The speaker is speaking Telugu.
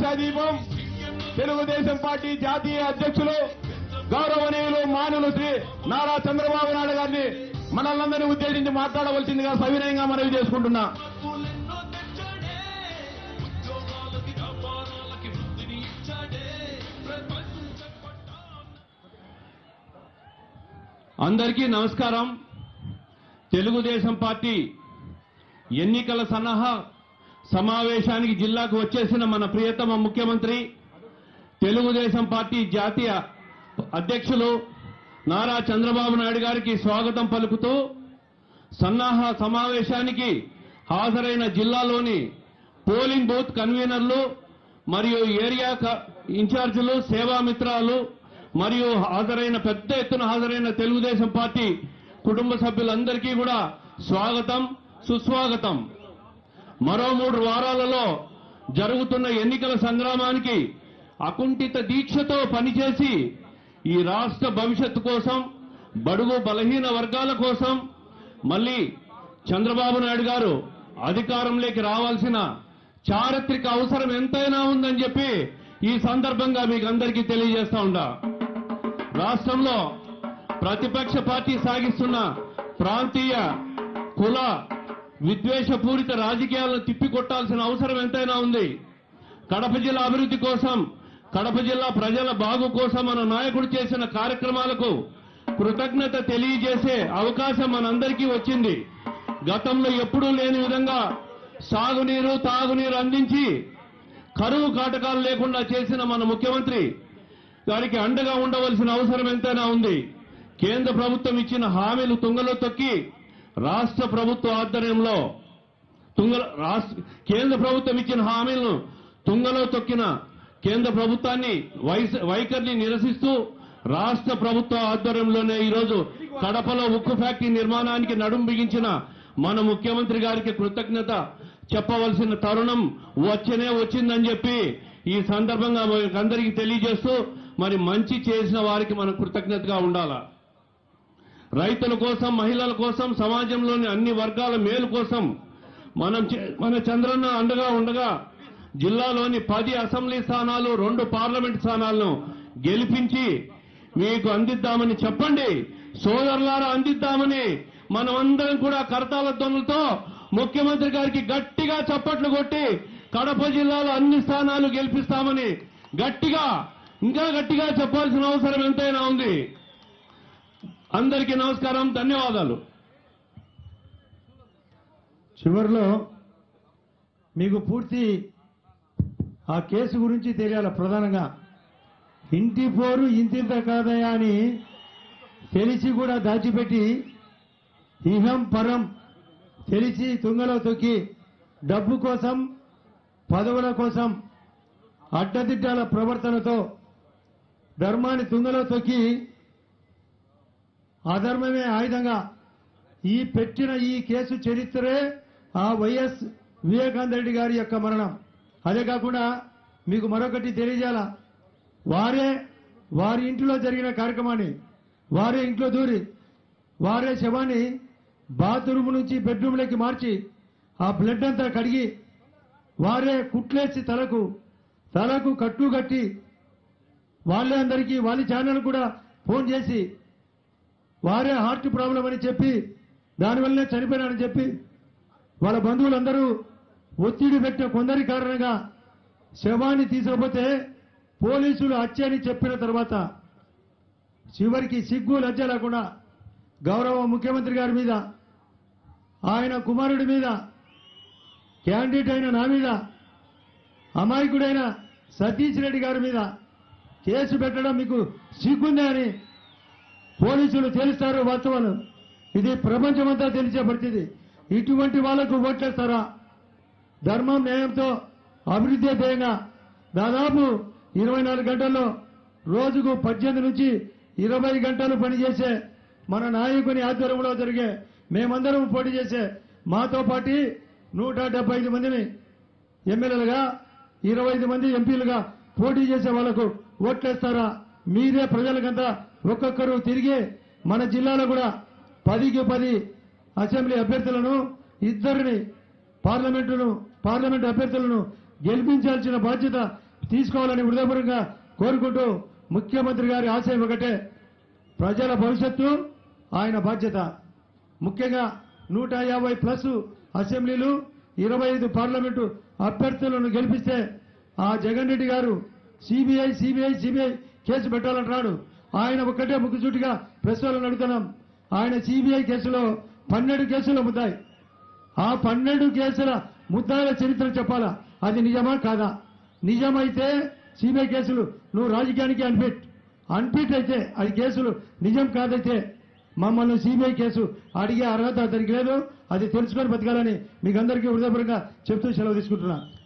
ఆశాదీపం తెలుగుదేశం పార్టీ జాతీయ అధ్యక్షులు గౌరవనీయులు మానులు శ్రీ నారా చంద్రబాబు నాయుడు గారిని మనల్నందరినీ ఉద్దేశించి మాట్లాడవలసిందిగా సవినయంగా మనవి చేసుకుంటున్నా ఎన్నో తెచ్చాడే ఉద్యోగాలకి వ్యాపారాలకి వృద్ధిని ఇచ్చాడే ప్రపంచ అందరికీ నమస్కారం తెలుగుదేశం పార్టీ ఎన్నికల సన్నాహ సమావేశానికి జిల్లాకు వచ్చేసిన మన ప్రియతమ ముఖ్యమంత్రి తెలుగుదేశం పార్టీ జాతీయ అధ్యక్షులు నారా చంద్రబాబు నాయుడు గారికి స్వాగతం పలుకుతూ సన్నాహ సమావేశానికి హాజరైన జిల్లాలోని పోలింగ్ బూత్ కన్వీనర్లు మరియు ఏరియా క- ఇన్ఛార్జీలు సేవామిత్రాలు మరియు హాజరైన పెద్ద ఎత్తున హాజరైన తెలుగుదేశం పార్టీ కుటుంబ సభ్యులందరికీ కూడా స్వాగతం సుస్వాగతం మరో మూడు వారాలలో జరుగుతున్న ఎన్నికల సంగ్రామానికి అకుంఠిత దీక్షతో పనిచేసి ఈ రాష్ట్ర భవిష్యత్తు కోసం బడుగు బలహీన వర్గాల కోసం మళ్ళీ చంద్రబాబు నాయుడు గారు అధికారంలోకి రావాల్సిన చారిత్రక అవసరం ఎంతైనా ఉందని చెప్పి ఈ సందర్భంగా మీకు అందరికీ తెలియజేస్తా ఉండా రాష్ట్రంలో ప్రతిపక్ష పార్టీ సాగిస్తున్న ప్రాంతీయ కుల విద్వేషపూరిత రాజకీయాలను తిప్పికొట్టాల్సిన అవసరం ఎంతైనా ఉంది కడప జిల్లా అభివృద్ధి కోసం కడప జిల్లా ప్రజల బాగు కోసం మన నాయకుడు చేసిన కార్యక్రమాలకు కృతజ్ఞత తెలియజేసే అవకాశం మనందరికీ వచ్చింది గతంలో ఎప్పుడూ లేని విధంగా సాగునీరు తాగునీరు అందించి కరువు కాటకాలు లేకుండా చేసిన మన ముఖ్యమంత్రి దానికి అండగా ఉండవలసిన అవసరం ఎంతైనా ఉంది కేంద్ర ప్రభుత్వం ఇచ్చిన హామీలు తుంగలో తొక్కి రాష్ట్ర ప్రభుత్వ ఆధ్వర్యంలో తుంగ రాష్ట్ర కేంద్ర ప్రభుత్వం ఇచ్చిన హామీలను తుంగలో తొక్కిన కేంద్ర ప్రభుత్వాన్ని వైస్- వైఖరిని నిరసిస్తూ రాష్ట్ర ప్రభుత్వ ఆధ్వర్యంలోనే ఈరోజు కడపలో ఉక్కు ఫ్యాక్టరీ నిర్మాణానికి నడుం బిగించిన మన ముఖ్యమంత్రి గారికి కృతజ్ఞత చెప్పవలసిన తరుణం వచ్చనే వచ్చిందని చెప్పి ఈ సందర్భంగా మీకు అందరికీ తెలియజేస్తూ మరి మంచి చేసిన వారికి మనం కృతజ్ఞతగా ఉండాలా రైతుల కోసం మహిళల కోసం సమాజంలోని అన్ని వర్గాల మేలు కోసం మనం చే- మన చంద్రన్న అండగా ఉండగా జిల్లాలోని పది అసెంబ్లీ స్థానాలు రెండు పార్లమెంట్ స్థానాలను గెలిపించి మీకు అందిద్దామని చెప్పండి సోదరులారా అందిద్దామని మనమందరం కూడా కరతాల ధ్వనులతో ముఖ్యమంత్రి గారికి గట్టిగా చప్పట్లు కొట్టి కడప జిల్లాలో అన్ని స్థానాలు గెలిపిస్తామని గట్టిగా ఇంకా గట్టిగా చెప్పాల్సిన అవసరం ఎంతైనా ఉంది అందరికీ నమస్కారం ధన్యవాదాలు చివరిలో మీకు పూర్తి ఆ కేసు గురించి తెలియాలి ప్రధానంగా ఇంటి పోరు ఇంతింత కాదయా అని తెలిసి కూడా దాచిపెట్టి ఇహం పరం తెలిసి తుంగలో తొక్కి డబ్బు కోసం పదవుల కోసం అడ్డదిడ్డాల ప్రవర్తనతో ధర్మాన్ని తుంగలో తొక్కి అధర్మమే ఆయుధంగా ఈ పెట్టిన ఈ కేసు చరిత్రే ఆ వైఎస్ వివేకానంద రెడ్డి గారి యొక్క మరణం అదే కాకుండా మీకు మరొకటి తెలియజేయాల వారే వారి ఇంట్లో జరిగిన కార్యక్రమాన్ని వారే ఇంట్లో దూరి వారే శవాన్ని బాత్రూమ్ నుంచి బెడ్రూమ్లోకి మార్చి ఆ బ్లడ్ అంతా కడిగి వారే కుట్లేసి తలకు తలకు కట్టు కట్టి వాళ్ళే అందరికీ వాళ్ళ ఛానల్ కూడా ఫోన్ చేసి వారే హార్ట్ ప్రాబ్లం అని చెప్పి దానివల్లనే చనిపోయినారని చెప్పి వాళ్ళ బంధువులందరూ ఒత్తిడి పెట్టిన కొందరి కారణంగా శవాన్ని తీసుకుపోతే పోలీసులు హత్య అని చెప్పిన తర్వాత చివరికి సిగ్గు లజ్జ లేకుండా గౌరవ ముఖ్యమంత్రి గారి మీద ఆయన కుమారుడి మీద క్యాండిడేట్ అయిన నా మీద అమాయకుడైన సతీష్ రెడ్డి గారి మీద కేసు పెట్టడం మీకు సిగ్గుందా అని పోలీసులు తెలుస్తారు వాస్తవాలు ఇది ప్రపంచమంతా తెలిసే పరిస్థితి ఇటువంటి వాళ్లకు ఓట్లేస్తారా ధర్మం న్యాయంతో అభివృద్ధి ధ్యేయంగా దాదాపు ఇరవై నాలుగు గంటల్లో రోజుకు పద్దెనిమిది నుంచి ఇరవై గంటలు పనిచేసే మన నాయకుని ఆధ్వర్యంలో జరిగే మేమందరం పోటీ చేసే మాతో పాటు నూట డెబ్బై ఐదు మందిని ఎమ్మెల్యేలుగా ఇరవై ఐదు మంది ఎంపీలుగా పోటీ చేసే వాళ్లకు ఓట్లేస్తారా మీరే ప్రజలకంతా ఒక్కొక్కరు తిరిగి మన జిల్లాలో కూడా పదికి పది అసెంబ్లీ అభ్యర్థులను ఇద్దరిని పార్లమెంటును పార్లమెంట్ అభ్యర్థులను గెలిపించాల్సిన బాధ్యత తీసుకోవాలని హృదయపూర్వకంగా కోరుకుంటూ ముఖ్యమంత్రి గారి ఆశయం ఒకటే ప్రజల భవిష్యత్తు ఆయన బాధ్యత ముఖ్యంగా నూట యాభై ప్లస్ అసెంబ్లీలు ఇరవై ఐదు పార్లమెంటు అభ్యర్థులను గెలిపిస్తే ఆ జగన్ రెడ్డి గారు సిబిఐ సిబిఐ సిబిఐ కేసు పెట్టాలంటున్నాడు ఆయన ఒక్కటే ముక్కుసూటిగా ప్రెస్ వాళ్ళని అడుగుతున్నాం ఆయన సిబిఐ కేసులో పన్నెండు కేసులు ముద్దాయి ఆ పన్నెండు కేసుల ముద్దాయిల చరిత్ర చెప్పాలా అది నిజమా కాదా నిజమైతే సిబిఐ కేసులు నువ్వు రాజకీయానికి అన్ఫిట్ అన్ఫిట్ అయితే అది కేసులు నిజం కాదైతే మమ్మల్ని సిబిఐ కేసు అడిగే అర్హత అతనికి లేదు అది తెలుసుకొని బతకాలని మీకు అందరికీ హృదయపూర్వకంగా చెప్తూ సెలవు తీసుకుంటున్నా